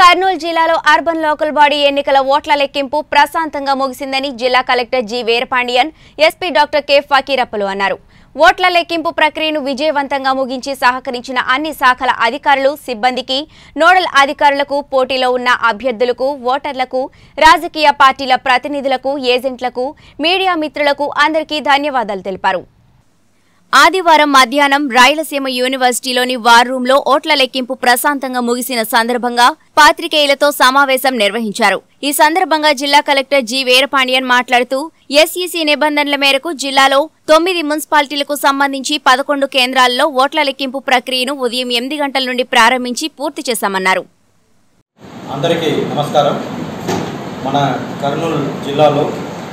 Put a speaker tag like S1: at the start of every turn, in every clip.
S1: కర్నూలు జిల్లాలో urban local body ఎన్నికల ఓట్ల లెక్కింపు ప్రశాంతంగా ముగిసిందని జిల్లా collector G Veerapandian SP doctor K ఫకీరప్పలు అన్నారు ఓట్ల లెక్కింపు ప్రక్రియను విజయవంతంగా ముగించి సహకరించిన అన్ని శాఖల అధికారులు సిబ్బందికి నోడల్ అధికారులకు పోటీలో ఉన్న అభ్యర్థులకు ఓటర్లకు రాజకీయ పార్టీల ప్రతినిధులకు ఏజెంట్లకు మీడియా మిత్రులకు అందరికీ ధన్యవాదాలు తెలిపారు ఆదివారం మధ్యాహ్నం రాయలసీమ యూనివర్సిటీలోని వార్ రూమ్ లో ఓట్ల లెక్కింపు ప్రశాంతంగా ముగిసిన సందర్భంగా పాత్రికేయులతో సమావేశం నిర్వహించారు ఈ సందర్భంగా జిల్లా కలెక్టర్ జి వీరపాండియన్ మాట్లాడుతూ ఎస్ఈసీ నిబంధనల మేరకు జిల్లాలో తొమ్మిది మున్సిపాలిటీలకు సంబంధించి పదకొండు కేంద్రాల్లో ఓట్ల లెక్కింపు ప్రక్రియను ఉదయం ఎనిమిది గంటల నుండి ప్రారంభించి పూర్తి చేశామన్నారు
S2: అందరికీ నమస్కారం మన కర్నూలు జిల్లాలో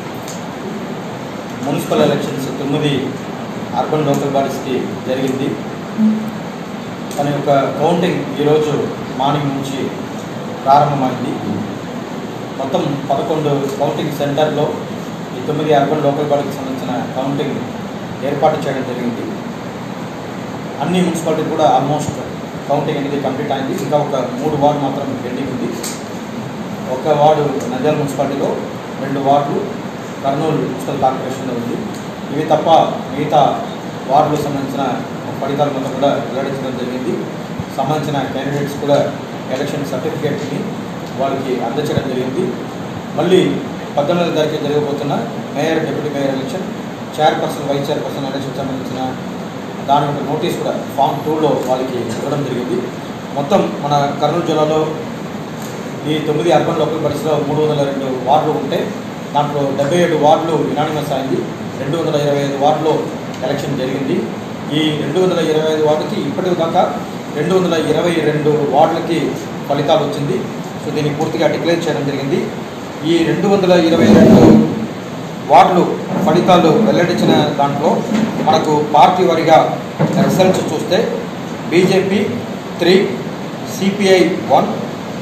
S2: మున్సిపల్ ఎలక్షన్స్ తొమ్మిది అర్బన్ లోకల్ బాడీస్కి జరిగింది తన యొక్క కౌంటింగ్ ఈరోజు మార్నింగ్ నుంచి ప్రారంభమైంది మొత్తం పదకొండు కౌంటింగ్ సెంటర్లో ఈ తొమ్మిది అర్బన్ లోకల్ బాడీకి సంబంధించిన కౌంటింగ్ ఏర్పాటు చేయడం జరిగింది అన్ని మున్సిపాలిటీ కూడా ఆల్మోస్ట్ కౌంటింగ్ అనేది కంప్లీట్ అయింది ఇంకా ఒక మూడు వార్డు మాత్రం పెండింగ్ ఉంది ఒక వార్డు నంద్యాల మున్సిపాలిటీలో రెండు వార్డులు కర్నూలు మున్సిపల్ కార్పొరేషన్లో ఉంది ఇవి తప్ప మిగతా వార్డులకు సంబంధించిన ఫలితాలు మొత్తం కూడా వెల్లడించడం జరిగింది సంబంధించిన క్యాండిడేట్స్ కూడా ఎలక్షన్ సర్టిఫికేట్ని వాళ్ళకి అందచేయడం జరిగింది మళ్ళీ పద్దెనిమిది తారీఖు జరగబోతున్న mayor deputy mayor election chairperson vice chairperson election సంబంధించిన దాని యొక్క నోటీస్ కూడా ఫామ్ టూలో వాళ్ళకి ఇవ్వడం జరిగింది మొత్తం మన కర్నూలు జిల్లాలో ఈ తొమ్మిది అర్బన్ లోకల్ పరిధిలో మూడు వందల రెండు వార్డులు ఉంటే దాంట్లో డెబ్బై ఏడు వార్డులు యునానిమస్ అయింది రెండు వందల ఇరవై ఐదు వార్డులో ఎలక్షన్ జరిగింది ఈ రెండు వందల ఇరవై ఐదు వార్డుకి ఇప్పటి దాకా రెండు వందల ఇరవై రెండు వార్డులకి ఫలితాలు వచ్చింది సో దీన్ని పూర్తిగా డిక్లేర్ చేయడం జరిగింది ఈ రెండు వందల ఇరవై రెండు వార్డులు ఫలితాలు వెల్లడించిన దాంట్లో మనకు పార్టీ వారిగా రిజల్ట్స్ చూస్తే BJP three CPI one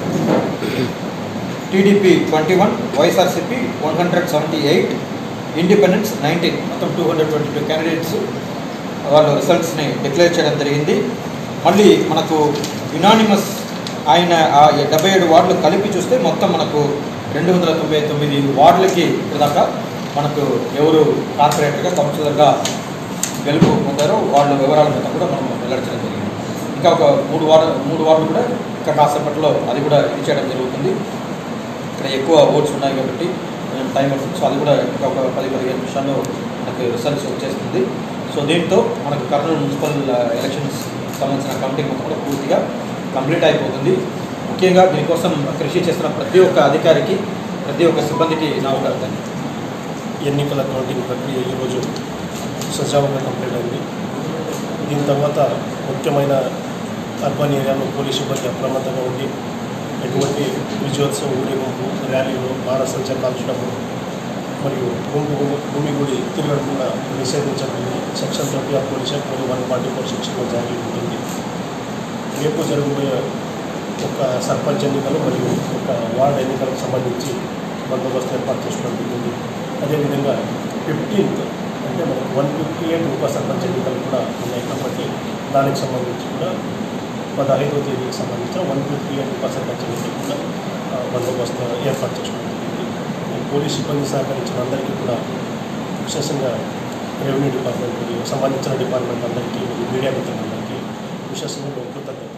S2: TDP twenty one YSRCP one hundred seventy eight independence nineteen మొత్తం two hundred twenty two candidates వాళ్ళు రిజల్ట్స్ని డిక్లేర్ చేయడం జరిగింది మళ్ళీ మనకు యునానిమస్ ఆయన ఆ డెబ్బై ఏడు వార్డులు కలిపి చూస్తే మొత్తం మనకు రెండు వందల తొంభై తొమ్మిది వార్డులకి ఇప్పటిదాకా మనకు ఎవరు కార్పొరేటర్గా కౌన్సిలర్గా గెలుపు పొందారో వాళ్ళ వివరాల మొత్తం కూడా మనం వెల్లడించడం జరిగింది ఇంకా ఒక మూడు వార్డు మూడు వార్డులు కూడా ఇంకా కాసేపట్లో అది కూడా ఇది చేయడం జరుగుతుంది ఇక్కడ ఎక్కువ ఓట్స్ ఉన్నాయి కాబట్టి కొంచెం టైం పడుతుంది సో అది కూడా ఇంకా ఒక పది పదిహేను నిమిషాల్లో మనకు రిజల్ట్స్ వచ్చేస్తుంది సో దీంతో మనకు కర్నూలు మున్సిపల్ ఎలక్షన్స్ సంబంధించిన కౌంటింగ్ మొత్తం కూడా పూర్తిగా కంప్లీట్ అయిపోతుంది ముఖ్యంగా దీనికోసం కృషి చేస్తున్న ప్రతి ఒక్క అధికారికి ప్రతి ఒక్క సిబ్బందికి నా ఒక ధన్యవాదాలు.
S3: ఎన్నికల కౌంటింగ్ ప్రక్రియ ఈరోజు సజావుగా కంప్లీట్ అయింది దీని తర్వాత ముఖ్యమైన అర్బన్ ఏరియాలో పోలీసు సిబ్బంది అప్రమత్తంగా ఉండి ఎటువంటి విజయోత్సవం ఊరేగింపు ర్యాలీలు బాణసంచ కాల్చడము మరియు గుంపు గుంపు భూమి గుడి తిరగకుండా నిషేధించబడింది section thirty of police act మరియు వన్ ఫార్టీ ఫోర్ సెక్షన్లో జారీ ఉంటుంది రేపు జరగబోయే ఒక సర్పంచ్ ఎన్నికలు మరియు ఒక వార్డు ఎన్నికలకు సంబంధించి బందోబస్తు ఏర్పాటు చేసుకోవడం జరిగింది అదేవిధంగా ఫిఫ్టీన్త్ అంటే మనకు వన్ ఫిఫ్టీ ఎయిట్ ఉప సర్పంచ్ ఎన్నికలు కూడా ఉన్నాయి కాబట్టి దానికి సంబంధించి కూడా పదహైదో తేదీకి సంబంధించిన వన్ ఫిఫ్టీ ఎయిట్ ఉప సర్పంచ్ ఎన్నికలు కూడా ఆ, బందోబస్తు ఏర్పాటు చేసుకోవడం జరిగింది ఈ పోలీస్ సిబ్బంది సహకరించిన అందరికీ కూడా విశేషంగా రెవెన్యూ డిపార్ట్మెంట్ మరియు సంబంధించిన డిపార్ట్మెంట్ అందరికీ మరియు మీడియా మిత్రులందరికీ విశేషంగా మేము కృతజ్ఞతలు